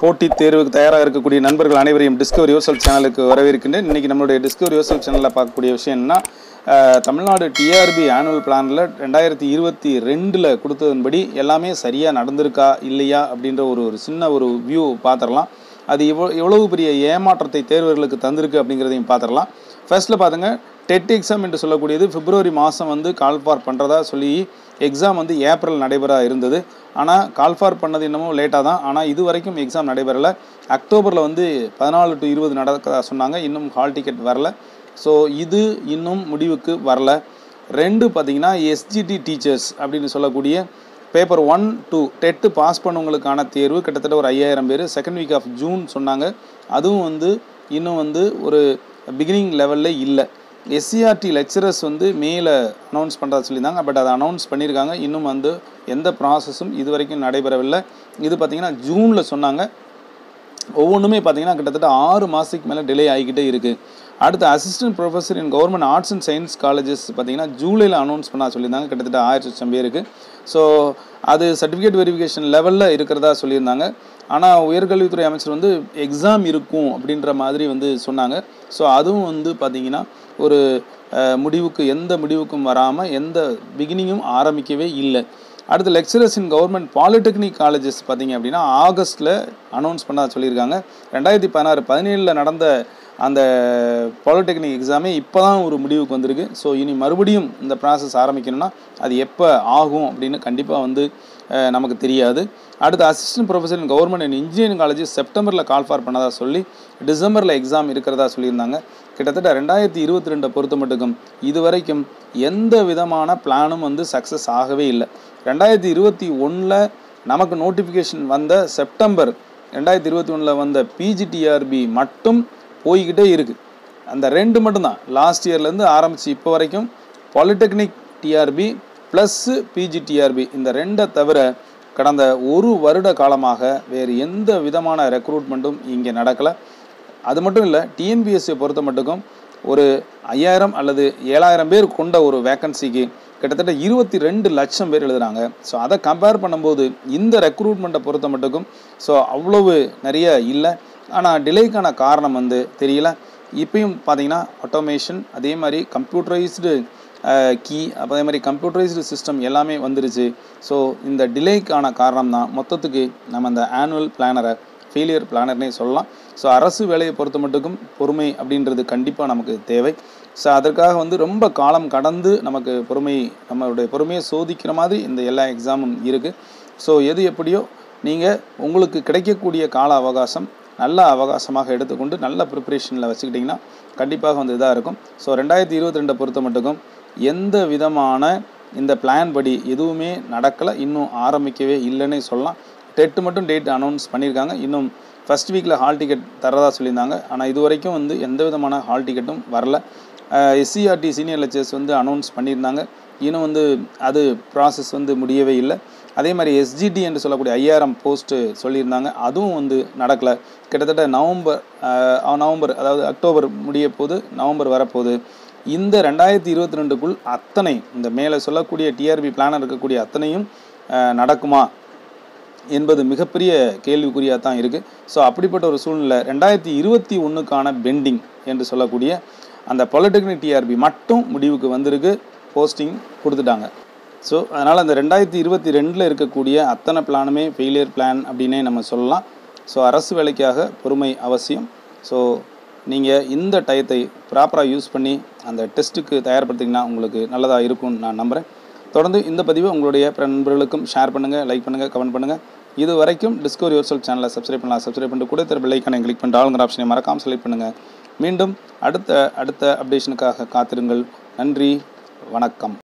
போட்டித் தேர்வுக்கு தயாராக இருக்கக்கூடிய நண்பர்கள் அனைவரையும் டிஸ்கவர் யோசல் சேனலுக்கு வரவேற்கின்றேன் இன்றைக்கி நம்மளுடைய டிஸ்கவர் யோசல் சேனலில் பார்க்கக்கூடிய விஷயம் என்னன்னா அஹ், தமிழ்நாடு டிஆர்பி ஆனுவல் பிளானில் ரெண்டாயிரத்தி இருபத்தி ரெண்டில் கொடுத்ததன்படி எல்லாமே சரியாக நடந்திருக்கா இல்லையா அப்படின்ற ஒரு ஒரு சின்ன ஒரு வியூ பார்த்துடலாம் அது எவ்வளோ எவ்வளவு பெரிய ஏமாற்றத்தை தேர்வர்களுக்கு தந்திருக்கு அப்படிங்கிறதையும் பார்த்துடலாம் ஃபர்ஸ்ட்டில் பார்த்துங்க டெட் எக்ஸாம் என்று சொல்லக்கூடியது பிப்ரவரி மாதம் வந்து கால்ஃபார் பண்ணுறதா சொல்லி எக்ஸாம் வந்து ஏப்ரல் நடைபெற இருந்தது ஆனால் கால்ஃபார் பண்ணது என்னமோ லேட்டாக தான் ஆனால் இது வரைக்கும் எக்ஸாம் நடைபெறலை அக்டோபரில் வந்து பதினாலு டு இருபது நடக்க சொன்னாங்க இன்னும் ஹால் டிக்கெட் வரல ஸோ இது இன்னும் முடிவுக்கு வரல ரெண்டு பார்த்தீங்கன்னா எஸ்ஜிடி டீச்சர்ஸ் அப்படின்னு சொல்லக்கூடிய paper one two TET pass பண்ணவங்களுக்கான தேர்வு கிட்டத்தட்ட ஒரு ஐயாயிரம் பேர் செகண்ட் வீக் ஆஃப் ஜூன் சொன்னாங்க அதுவும் வந்து இன்னும் வந்து ஒரு பிகினிங் லெவலில் இல்லை எஸ்சிஆர்டி லெக்சரர்ஸ் வந்து மேல அனௌன்ஸ் பண்ணுறதா சொல்லியிருந்தாங்க பட் அதை அனௌன்ஸ் பண்ணியிருக்காங்க இன்னும் வந்து எந்த ப்ராசஸும் இது வரைக்கும் நடைபெறவில்லை இது பார்த்திங்கன்னா ஜூனில் சொன்னாங்க ஒவ்வொன்றுமே பார்த்தீங்கன்னா கிட்டத்தட்ட ஆறு மாதத்துக்கு மேலே டிலே ஆகிக்கிட்டே இருக்குது அடுத்து assistant professor in government arts and science colleges பார்த்தீங்கன்னா ஜூலையில் அனௌன்ஸ் பண்ண சொல்லியிருந்தாங்க கிட்டத்தட்ட ஆயிரத்தி லட்சம் பேருக்கு ஸோ அது சர்டிஃபிகேட் வெரிஃபிகேஷன் லெவலில் இருக்கிறதா சொல்லியிருந்தாங்க ஆனால் உயர்கல்வித்துறை அமைச்சர் வந்து எக்ஸாம் இருக்கும் அப்படின்ற மாதிரி வந்து சொன்னாங்க ஸோ அதுவும் வந்து பார்த்தீங்கன்னா ஒரு அஹ், முடிவுக்கு எந்த முடிவுக்கும் வராமல் எந்த பிகினிங்கும் ஆரம்பிக்கவே இல்லை அடுத்து lecturers in government polytechnic colleges பார்த்தீங்க அப்படின்னா ஆகஸ்ட்டில் அனௌன்ஸ் பண்ண சொல்லியிருக்காங்க ரெண்டாயிரத்தி பதினாறு பதினேழில் நடந்த அந்த பாலிடெக்னிக் எக்ஸாமே இப்போ தான் ஒரு முடிவுக்கு வந்திருக்கு ஸோ இனி மறுபடியும் இந்த ப்ராசஸ் ஆரம்பிக்கணும்னா அது எப்போ ஆகும் அப்படின்னு கண்டிப்பாக வந்து அஹ், நமக்கு தெரியாது அடுத்து assistant professor in government and engineering college செப்டம்பரில் கால்ஃபார் பண்ணதா சொல்லி டிசம்பரில் எக்ஸாம் இருக்கிறதா சொல்லியிருந்தாங்க கிட்டத்தட்ட ரெண்டாயிரத்தி இருபத்தி ரெண்டை பொறுத்த மட்டுக்கும் இது வரைக்கும் எந்த விதமான பிளானும் வந்து சக்ஸஸ் ஆகவே இல்லை ரெண்டாயிரத்தி இருபத்தி ஒன்றில் நமக்கு நோட்டிஃபிகேஷன் வந்த செப்டம்பர் ரெண்டாயிரத்தி இருபத்தி ஒன்றில் வந்த பிஜிடிஆர்பி மட்டும் போய்கிட்டே இருக்குது அந்த ரெண்டு மட்டும்தான் லாஸ்ட் இயர்லேருந்து ஆரம்பித்து இப்போ வரைக்கும் பாலிடெக்னிக் டிஆர்பி ப்ளஸ்ஸு பிஜிடிஆர்பி இந்த ரெண்டை தவிர கடந்த ஒரு வருட காலமாக வேறு எந்த விதமான ரெக்ரூட்மெண்ட்டும் இங்கே நடக்கலை அது மட்டும் இல்லை டிஎன்பிஎஸ்சியை பொறுத்த மட்டுக்கும் ஒரு ஐயாயிரம் அல்லது ஏழாயிரம் பேர் கொண்ட ஒரு வேக்கன்சிக்கு கிட்டத்தட்ட இருபத்தி ரெண்டு லட்சம் பேர் எழுதுறாங்க ஸோ அதை கம்பேர் பண்ணும்போது இந்த ரெக்ரூட்மெண்ட்டை பொறுத்த மட்டுக்கும் ஸோ அவ்வளவு நிறைய இல்லை ஆனால் டிலேக்கான காரணம் வந்து தெரியல இப்பயும் பார்த்தீங்கன்னா ஆட்டோமேஷன் அதே மாதிரி கம்ப்யூட்டரைஸ்டு கீ அதே மாதிரி கம்ப்யூட்டரைஸ்டு சிஸ்டம் எல்லாமே வந்துருச்சு ஸோ இந்த டிலேக்கான காரணம் தான் மொத்தத்துக்கு நம்ம அந்த ஆனுவல் பிளானரை ஃபெயிலியர் பிளானர்னே சொல்லலாம் ஸோ அரசு வேலையை பொறுத்த மட்டுக்கும் பொறுமை அப்படின்றது கண்டிப்பாக நமக்கு தேவை ஸோ அதற்காக வந்து ரொம்ப காலம் கடந்து நமக்கு பொறுமை நம்மளுடைய பொறுமையை சோதிக்கிற மாதிரி இந்த எல்லா எக்ஸாமும் இருக்குது ஸோ எது எப்படியோ நீங்கள் உங்களுக்கு கிடைக்கக்கூடிய கால அவகாசம் நல்ல அவகாசமாக எடுத்துக்கொண்டு நல்ல ப்ரிப்பரேஷனில் வச்சுக்கிட்டிங்கன்னா கண்டிப்பாக வந்து இதாக இருக்கும் ஸோ ரெண்டாயிரத்தி இருபத்தி ரெண்டை பொறுத்த மட்டுக்கும் எந்த விதமான இந்த பிளான் படி எதுவுமே நடக்கலை இன்னும் ஆரம்பிக்கவே இல்லைன்னே சொல்லலாம் டெட்டு மட்டும் டேட் அனௌன்ஸ் பண்ணியிருக்காங்க இன்னும் ஃபஸ்ட் வீக்கில் ஹால் டிக்கெட் தரதா சொல்லியிருந்தாங்க ஆனால் இது வரைக்கும் வந்து எந்த விதமான ஹால் டிக்கெட்டும் வரல எஸ்சிஆர்டி சீனியர் லெக்சர்ஸ் வந்து அனௌன்ஸ் பண்ணியிருந்தாங்க இன்னும் வந்து அது ப்ராசஸ் வந்து முடியவே இல்லை அதே மாதிரி எஸ்ஜிடி என்று சொல்லக்கூடிய ஐயாயிரம் போஸ்ட்டு சொல்லியிருந்தாங்க அதுவும் வந்து நடக்கலை கிட்டத்தட்ட நவம்பர் அஹ், நவம்பர் அதாவது அக்டோபர் முடிய போது நவம்பர் வரப்போகுது இந்த ரெண்டாயிரத்தி இருபத்தி ரெண்டுக்குள் அத்தனை இந்த மேலே சொல்லக்கூடிய டிஆர்பி பிளானர் இருக்கக்கூடிய அத்தனையும் அஹ், நடக்குமா என்பது மிகப்பெரிய கேள்விக்குறியாக தான் இருக்குது ஸோ அப்படிப்பட்ட ஒரு சூழ்நிலை ரெண்டாயிரத்தி இருபத்தி ஒன்றுக்கான பெண்டிங் என்று சொல்லக்கூடிய அந்த பாலிடெக்னிக் டிஆர்பி மட்டும் முடிவுக்கு வந்திருக்கு போஸ்டிங் கொடுத்துட்டாங்க ஸோ அதனால் அந்த ரெண்டாயிரத்தி இருபத்தி ரெண்டில் இருக்கக்கூடிய அத்தனை பிளானுமே ஃபெயிலியர் பிளான் அப்படின்னே நம்ம சொல்லலாம் ஸோ அரசு வேலைக்காக பொறுமை அவசியம் ஸோ நீங்கள் இந்த டயத்தை ப்ராப்பராக யூஸ் பண்ணி அந்த டெஸ்ட்டுக்கு தயார்படுத்திங்கன்னா உங்களுக்கு நல்லதாக இருக்கும்னு நான் நம்புகிறேன் தொடர்ந்து இந்த பதிவை உங்களுடைய பிற நண்பர்களுக்கும் ஷேர் பண்ணுங்கள் லைக் பண்ணுங்கள் கமெண்ட் பண்ணுங்கள் இது வரைக்கும் டிஸ்கவர் யுவர் செல் சேனலை சப்ஸ்கிரைப் பண்ணலாம் சப்ஸ்கிரைப் பண்ணிட்டு கூட தர பெல்லைக்கான கிளிக் பண்ணிட்டு ஆளுங்கிற ஆப்ஷனை மறக்காமல் செலக்ட் பண்ணுங்கள் மீண்டும் அடுத்த அடுத்த அப்டேஷனுக்காக காத்திருங்கள் நன்றி வணக்கம்